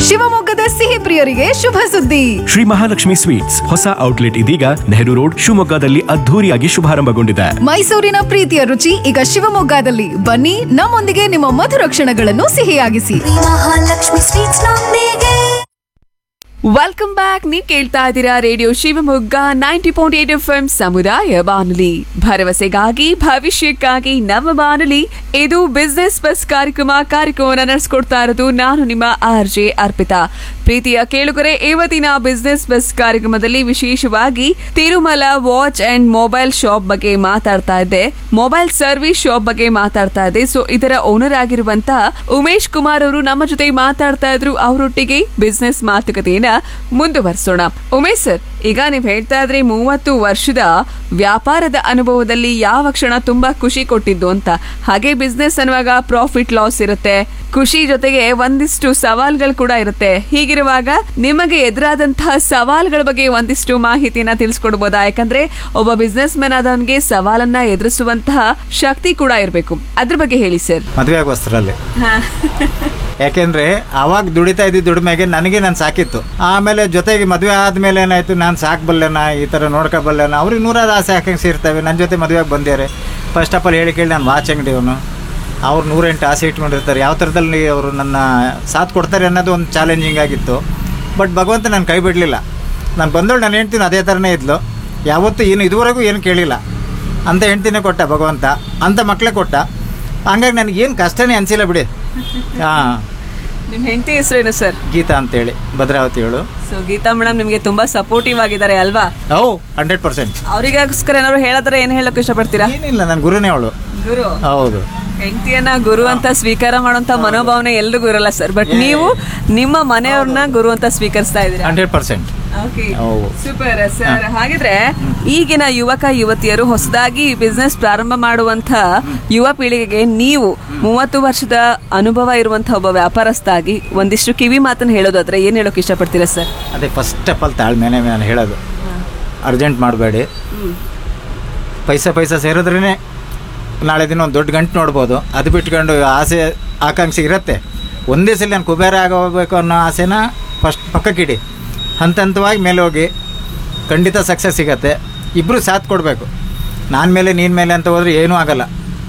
ಶಿವಮೊಗ್ಗದ ಸಿಹಿ ಪ್ರಿಯರಿಗೆ ಶುಭ ಸುದ್ದಿ ಶ್ರೀ ಮಹಾಲಕ್ಷ್ಮಿ ಸ್ವೀಟ್ಸ್ ಹೊಸ ಔಟ್ಲೆಟ್ ಇದೀಗ ನೆಹರು ರೋಡ್ ಶಿವಮೊಗ್ಗದಲ್ಲಿ ಅದ್ಧೂರಿಯಾಗಿ ಶುಭಾರಂಭಗೊಂಡಿದೆ ಮೈಸೂರಿನ ಪ್ರೀತಿಯ ರುಚಿ ಈಗ ಶಿವಮೊಗ್ಗದಲ್ಲಿ ಬನ್ನಿ ನಮ್ಮೊಂದಿಗೆ ನಿಮ್ಮ ಮಧುರ ಕ್ಷಣಗಳನ್ನು ಸಿಹಿಯಾಗಿಸಿ ಮಹಾಲಕ್ಷ್ಮಿ ಸ್ವೀಟ್ಸ್ ನೊಂದಿಗೆ ವೆಲ್ಕಮ್ ಬ್ಯಾಕ್ ನೀವು ಕೇಳ್ತಾ ಇದ್ದೀರಾ radio Shivamogga ninety point eight F M ಸಮುದಾಯ ಬಾನುಲಿ ಭರವಸೆಗಾಗಿ ಭವಿಷ್ಯಕ್ಕಾಗಿ ನಮ್ಮ ಬಾನುಲಿ ಇದು ಬಿಸ್ನೆಸ್ ಬಸ್ ಕಾರ್ಯಕ್ರಮ ಕಾರ್ಯಕ್ರಮವನ್ನು ನಡೆಸ್ಕೊಡ್ತಾ ಇರೋದು ನಾನು ನಿಮ್ಮ ಆರ್ ಜೆ ಅರ್ಪಿತಾ ಪ್ರೀತಿಯ ಕೇಳುಗರೆ ಇವತ್ತಿನ ಬಿಸ್ನೆಸ್ ಬಸ್ ಕಾರ್ಯಕ್ರಮದಲ್ಲಿ ವಿಶೇಷವಾಗಿ Tirumala watch and mobile shop ಬಗ್ಗೆ ಮಾತಾಡ್ತಾ ಇದ್ದೆ ಮೊಬೈಲ್ ಸರ್ವಿಸ್ ಶಾಪ್ ಬಗ್ಗೆ ಮಾತಾಡ್ತಾ ಇದ್ದೆ ಸೊ ಇದರ ಓನರ್ ಆಗಿರುವಂತ ಉಮೇಶ್ ಕುಮಾರ್ ಅವರು ನಮ್ಮ ಜೊತೆ ಮಾತಾಡ್ತಾ ಇದ್ರು ಅವರೊಟ್ಟಿಗೆ ಬಿಸ್ನೆಸ್ ಮಾತುಕತೆಯನ್ನ ಮುಂದುವರಿಸೋಣ ಉಮೇಶ್ ಸರ್ ಈಗ ನೀವು ಹೇಳ್ತಾ ಇದ್ರಿ ಮೂವತ್ತು ವರ್ಷದ ವ್ಯಾಪಾರದ ಅನುಭವದಲ್ಲಿ ಯಾವ ಕ್ಷಣ ತುಂಬಾ ಖುಷಿ ಕೊಟ್ಟಿದ್ದು ಅಂತ ಹಾಗೆ ಬಿಸ್ನೆಸ್ ಅನ್ನುವಾಗ ಪ್ರಾಫಿಟ್ ಲಾಸ್ ಇರುತ್ತೆ ಖುಷಿ ಜೊತೆಗೆ ಒಂದಿಷ್ಟು ಸವಾಲ್ಗಳು ಕೂಡ ಇರುತ್ತೆ ಹೀಗಿರುವಾಗ ನಿಮಗೆ ಎದುರಾದಂತಹ ಸವಾಲ್ಗಳ ಬಗ್ಗೆ ಒಂದಿಷ್ಟು ಮಾಹಿತಿಯನ್ನ ತಿಳಿಸ್ಕೊಡ್ಬೋದಾ ಯಾಕಂದ್ರೆ ಒಬ್ಬ ಬಿಸ್ನೆಸ್ ಮ್ಯಾನ್ ಆದವನಿಗೆ ಸವಾಲನ್ನ ಎದುರಿಸುವಂತಹ ಶಕ್ತಿ ಕೂಡ ಇರಬೇಕು ಅದ್ರ ಬಗ್ಗೆ ಹೇಳಿ ಸರ್ ಮದುವೆ ಆಗೋಷ್ಟರಲ್ಲಿ ಯಾಕೆಂದ್ರೆ ಅವಾಗ ದುಡಿತಾ ಇದ್ದಿದ್ದು ದುಡಿಮೆಗೆ ನನಗೆ ನಾನು ಸಾಕಿತ್ತು ಆಮೇಲೆ ಜೊತೆಗೆ ಮದುವೆ ಆದಮೇಲೆ ಏನಾಯ್ತು ನಾನು ಸಾಕಬಲ್ಲೆನ ಈ ಥರ ನೋಡ್ಕೊಬಲ್ಲೆನ ಅವ್ರಿಗೆ ನೂರಾರು ಆಸೆ ಆಕಾಂಕ್ಷೆ ಇರ್ತವೆ ನನ್ನ ಜೊತೆ ಮದುವೆಗೆ ಬಂದ್ಯಾರೆ ಫಸ್ಟ್ ಆಫ್ ಆಲ್ ಹೇಳಿ ಕೇಳಿ ನಾನು ವಾಚ್ ಅಂಗಡಿಯವನು ಅವ್ರು ನೂರೆಂಟು ಆಸೆ ಇಟ್ಕೊಂಡಿರ್ತಾರೆ ಯಾವ ಥರದಲ್ಲಿ ಅವರು ನನ್ನ ಸಾಥ್ ಕೊಡ್ತಾರೆ ಅನ್ನೋದು ಒಂದು ಚಾಲೆಂಜಿಂಗ್ ಆಗಿತ್ತು ಬಟ್ ಭಗವಂತ ನಾನು ಕೈ ಬಿಡಲಿಲ್ಲ ನಾನು ಬಂದವಳು ನಾನು ಹೇಳ್ತೀನಿ ಅದೇ ಥರನೇ ಇದ್ಲು ಯಾವತ್ತೂ ಏನು ಇದುವರೆಗೂ ಏನು ಕೇಳಿಲ್ಲ ಅಂತ ಹೆಂಡ್ತಿನೇ ಕೊಟ್ಟ ಭಗವಂತ ಅಂತ ಮಕ್ಕಳೇ ಕೊಟ್ಟ ಹಂಗಾಗಿ ನನಗೆ ಏನು ಕಷ್ಟನೇ ಅನಿಸಿಲ್ಲ ಬಿಡಿ ಹಾಂ ನಿಮ್ ಹೆಂಡತಿ ಹೆಸರೇನು ಸರ್ ಗೀತಾ ಅಂತೇಳಿ ಭದ್ರಾವತಿ ಹೇಳು ಸೊ ಗೀತಾ ಮೇಡಮ್ ನಿಮ್ಗೆ ತುಂಬಾ ಸಪೋರ್ಟಿವ್ ಆಗಿದ್ದಾರೆ ಅಲ್ವಾ ಓ ಹಂಡ್ರೆಡ್ ಪರ್ಸೆಂಟ್ ಅವರಿಗೋಸ್ಕರ ಏನಾದ್ರು ಹೇಳದ್ರೆ ಏನ್ ಹೇಳಕ್ ಇಷ್ಟಪಡ್ತೀರಾ ಏನಿಲ್ಲ ನನ್ನ ಗುರುನೇ ಅವಳು ಗುರು ಹೌದು ಹೆಂಡತಿಯನ್ನ ಗುರು ಅಂತ ಸ್ವೀಕಾರ ಮಾಡುವಂತ ಮನೋಭಾವನೆ ಎಲ್ರಿಗೂ ಇರಲ್ಲ ಸರ್ ಬಟ್ ನೀವು ನಿಮ್ಮ ಮನೆಯವ್ರನ್ನ ಗುರು ಅಂತ ಸ್ವೀಕರಿಸ್ತಾ ಇದ್ದೀರಾ ಹಂಡ್ರೆಡ್ ಪರ್ಸೆಂಟ್ ಹೌದು. ಸೂಪರ್ ಸರ್ ಹಾಗಿದ್ರೆ ಈಗಿನ ಯುವಕ ಯುವತಿಯರು ಹೊಸದಾಗಿ ಬಿಸ್ನೆಸ್ ಪ್ರಾರಂಭ ಮಾಡುವಂತ ಯುವ ಪೀಳಿಗೆಗೆ ನೀವು ಮೂವತ್ತು ವರ್ಷದ ಅನುಭವ ಇರುವಂತಹ ಒಬ್ಬ ವ್ಯಾಪಾರಸ್ಥ ಒಂದಿಷ್ಟು ಕಿವಿ ಮಾತನ್ನ ಹೇಳೋದಾದ್ರೆ ಏನ್ ಹೇಳೋಕೆ ಇಷ್ಟಪಡ್ತೀರಾ ಸರ್ ಅದೇ ಫಸ್ಟ್ ಆಫ್ ಆಲ್ ತಾಳ್ಮೆನೆ ನಾನು ಹೇಳೋದು ಅರ್ಜೆಂಟ್ ಮಾಡಬೇಡಿ ಪೈಸಾ ಪೈಸಾ ಸೇರಿದ್ರೇ ನಾಳೆ ದಿನ ಒಂದು ದೊಡ್ಡ ಗಂಟು ನೋಡ್ಬೋದು ಅದು ಬಿಟ್ಕೊಂಡು ಆಸೆ ಆಕಾಂಕ್ಷೆ ಇರುತ್ತೆ ಒಂದೇ ಸಲ ನಾನು ಕುಬೇರ ಆಗೋಗ್ಬೇಕು ಅನ್ನೋ ಆಸೆನ ಫಸ್ಟ್ ಪಕ್ಕಕ್ಕಿಡಿ ಹಂತ ಹಂತವಾಗಿ ಮೇಲೆ ಹೋಗಿ ಖಂಡಿತ ಸಕ್ಸಸ್ ಸಿಗತ್ತೆ ಇಬ್ಬರು ಸಾಥ್ ಕೊಡಬೇಕು ನಾನು ಮೇಲೆ ನೀನು ಮೇಲೆ ಅಂತ ಹೋದ್ರೆ ಏನೂ ಆಗಲ್ಲ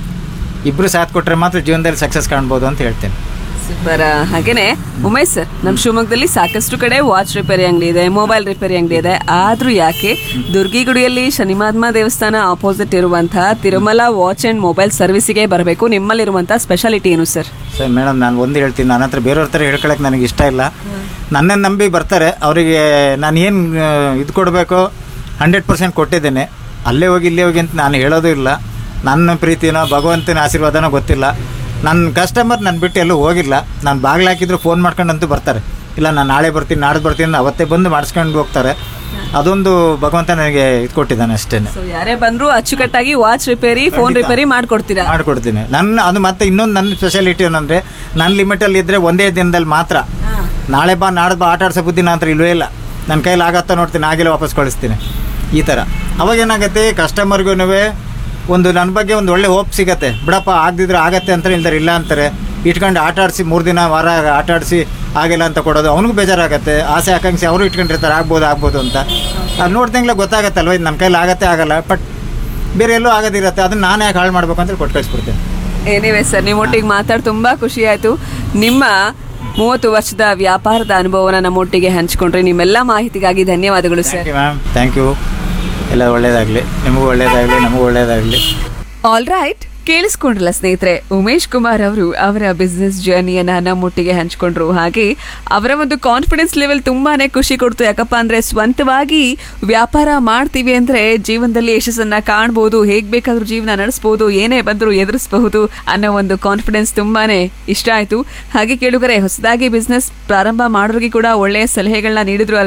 ಇಬ್ಬರು ಸಾಥ್ ಕೊಟ್ಟರೆ ಮಾತ್ರ ಜೀವನದಲ್ಲಿ ಸಕ್ಸಸ್ ಕಾಣ್ಬೋದು ಅಂತ ಹೇಳ್ತೇನೆ ಸೂಪರ್ ಹಾಗೇನೆ ಉಮೇಶ್ ಸರ್ ನಮ್ಮ ಶಿವಮೊಗ್ಗದಲ್ಲಿ ಸಾಕಷ್ಟು ಕಡೆ ವಾಚ್ ರಿಪೇರಿ ಅಂಗಡಿ ಇದೆ ಮೊಬೈಲ್ ರಿಪೇರಿ ಅಂಗಡಿ ಇದೆ ಆದ್ರೂ ಯಾಕೆ ದುರ್ಗಿಗುಡಿಯಲ್ಲಿ ಶನಿಮಾದ್ಮ ದೇವಸ್ಥಾನ ಆಪೋಸಿಟ್ ಇರುವಂತಹ ತಿರುಮಲ ವಾಚ್ ಅಂಡ್ ಮೊಬೈಲ್ ಸರ್ವಿಸಿಗೆ ಬರಬೇಕು ನಿಮ್ಮಲ್ಲಿರುವಂತಹ ಸ್ಪೆಷಾಲಿಟಿ ಏನು ಸರ್ ಸರ್ ಮೇಡಮ್ ನಾನು ಒಂದು ಹೇಳ್ತೀನಿ ನನ್ನ ಹತ್ರ ಬೇರೆಯವ್ರ ಥರ ಹೇಳ್ಕೊಳಕ್ಕೆ ನನಗೆ ಇಷ್ಟ ಇಲ್ಲ ನನ್ನನ್ನು ನಂಬಿ ಬರ್ತಾರೆ ಅವರಿಗೆ ನಾನು ಏನು ಇದು ಕೊಡಬೇಕು ಹಂಡ್ರೆಡ್ ಪರ್ಸೆಂಟ್ ಕೊಟ್ಟಿದ್ದೇನೆ ಅಲ್ಲೇ ಹೋಗಿ ಇಲ್ಲೇ ಹೋಗಿ ಅಂತ ನಾನು ಹೇಳೋದು ಇಲ್ಲ ನನ್ನ ಪ್ರೀತಿನೋ ಭಗವಂತನ ಆಶೀರ್ವಾದನೋ ಗೊತ್ತಿಲ್ಲ ನನ್ನ ಕಸ್ಟಮರ್ ನಾನು ಬಿಟ್ಟು ಎಲ್ಲೂ ಹೋಗಿಲ್ಲ ನಾನು ಬಾಗಿಲು ಹಾಕಿದ್ರು ಫೋನ್ ಮಾಡ್ಕೊಂಡಂತೂ ಬರ್ತಾರೆ ಇಲ್ಲ ನಾನು ನಾಳೆ ಬರ್ತೀನಿ ನಾಡ್ದು ಬರ್ತೀನಿ ಅಂತ ಅವತ್ತೇ ಬಂದು ಮಾಡಿಸ್ಕೊಂಡು ಹೋಗ್ತಾರೆ ಅದೊಂದು ಭಗವಂತ ನನಗೆ ಇದು ಕೊಟ್ಟಿದ್ದಾನೆ ಅಷ್ಟೇ ಸೊ ಯಾರೇ ಬಂದ್ರು ಅಚ್ಚುಕಟ್ಟಾಗಿ ವಾಚ್ ರಿಪೇರಿ ಫೋನ್ ರಿಪೇರಿ ಮಾಡ್ಕೊಡ್ತೀರಾ ಮಾಡಿಕೊಡ್ತೀನಿ ನನ್ನ ಅದು ಮತ್ತೆ ಇನ್ನೊಂದು ನನ್ನ ಸ್ಪೆಷಾಲಿಟಿ ಏನಂದರೆ ನನ್ನ ಲಿಮಿಟಲ್ಲಿ ಇದ್ದರೆ ಒಂದೇ ದಿನದಲ್ಲಿ ಮಾತ್ರ ನಾಳೆ ಬಾ ನಾಡ್ದು ಬಾ ಆಟ ಆಡ್ಸೋ ಬುದ್ಧಿ ನನ್ನ ಹತ್ರ ಇಲ್ವೇ ಇಲ್ಲ ನನ್ನ ಕೈಲಿ ಆಗತ್ತಾ ನೋಡ್ತೀನಿ ಆಗಿಲ್ಲ ವಾಪಸ್ ಕಳಿಸ್ತೀನಿ ಈ ಥರ ಅವಾಗ ಏನಾಗುತ್ತೆ ಕಸ್ಟಮರ್ಗೂ ಒಂದು ನನ್ನ ಬಗ್ಗೆ ಒಂದು ಒಳ್ಳೆ ಹೋಪ್ ಸಿಗತ್ತೆ ಬಿಡಪ್ಪ ಆಗದಿದ್ರೆ ಆಗತ್ತೆ ಅಂತಾರೆ ಇಲ್ದಾರೆ ಇಲ್ಲ ಅಂತಾರೆ ಇಟ್ಕೊಂಡು ಆಟ ಆಡಿಸಿ ಮೂರು ದಿನ ವಾರ ಆಟ ಆಡಿಸಿ ಆಗಿಲ್ಲ ಅಂತ ಕೊಡೋದು ಅವನಿಗೂ ಬೇಜಾರಾಗತ್ತೆ ಆಸೆ ಆಕಾಂಕ್ಷೆ ಅವರು ಇಟ್ಕೊಂಡಿರ್ತಾರೆ ಆಗ್ಬೋದು ಆಗ್ಬೋದು ಅಂತ ಅದು ನೋಡ್ದಂಗ್ಲೆ ಗೊತ್ತಾಗತ್ತಲ್ವ ಇದು ನನ್ನ ಕೈಲಿ ಆಗತ್ತೆ ಆಗಲ್ಲ ಬಟ್ ಬೇರೆ ಎಲ್ಲೂ ಆಗೋದಿರತ್ತೆ ಅದನ್ನ ನಾನು ಯಾಕೆ ಹಾಳು ಮಾಡ್ಬೇಕು ಅಂತ ಕೊಟ್ಟು ಕಳಿಸ್ಬಿಡ್ತೇನೆ ಏನಿವೆ ಸರ್ ನಿಮ್ಮೊಟ್ಟಿಗೆ ಮಾತಾಡಿ ತುಂಬಾ ಖುಷಿ ಆಯ್ತು ನಿಮ್ಮ ಮೂವತ್ತು ವರ್ಷದ ವ್ಯಾಪಾರದ ಅನುಭವನ ನಮ್ಮೊಟ್ಟಿಗೆ ಹಂಚ್ಕೊಂಡ್ರೆ ನಿಮ್ಮೆಲ್ಲ ಮಾಹಿತಿಗಾಗಿ ಧನ್ಯವಾದಗಳು sir thank you ma'am thank you ಎಲ್ಲ ಒಳ್ಳೇದಾಗಲಿ ನಿಮಗೂ ಒಳ್ಳೇದಾಗಲಿ ನಮಗೂ ಒಳ್ಳೇದಾಗಲಿ ಆಲ್ ರೈಟ್ ಕೇಳಿಸ್ಕೊಂಡ್ರಲ್ಲ ಸ್ನೇಹಿತರೆ ಉಮೇಶ್ ಕುಮಾರ್ ಅವರು ಅವರ ಬಿಸ್ನೆಸ್ ಜರ್ನಿಯನ್ನ ನಮ್ಮೊಟ್ಟಿಗೆ ಹಂಚ್ಕೊಂಡ್ರು ಹಾಗೆ ಅವರ ಒಂದು ಕಾನ್ಫಿಡೆನ್ಸ್ ಲೆವೆಲ್ ತುಂಬಾನೇ ಖುಷಿ ಕೊಡ್ತು ಯಾಕಪ್ಪ ಅಂದ್ರೆ ಸ್ವಂತವಾಗಿ ವ್ಯಾಪಾರ ಮಾಡ್ತೀವಿ ಅಂದ್ರೆ ಜೀವನದಲ್ಲಿ ಯಶಸ್ಸನ್ನ ಕಾಣ್ಬೋದು ಹೇಗ್ ಬೇಕಾದ್ರೂ ಜೀವನ ನಡೆಸ್ಬೋದು ಏನೇ ಬಂದರೂ ಎದುರಿಸಬಹುದು ಅನ್ನೋ ಒಂದು ಕಾನ್ಫಿಡೆನ್ಸ್ ತುಂಬಾನೇ ಇಷ್ಟ ಆಯ್ತು ಹಾಗೆ ಕೇಳುಗರೆ ಹೊಸದಾಗಿ ಬಿಸ್ನೆಸ್ ಪ್ರಾರಂಭ ಮಾಡೋರಿಗೆ ಕೂಡ ಒಳ್ಳೆಯ ಸಲಹೆಗಳನ್ನ ನೀಡಿದ್ರು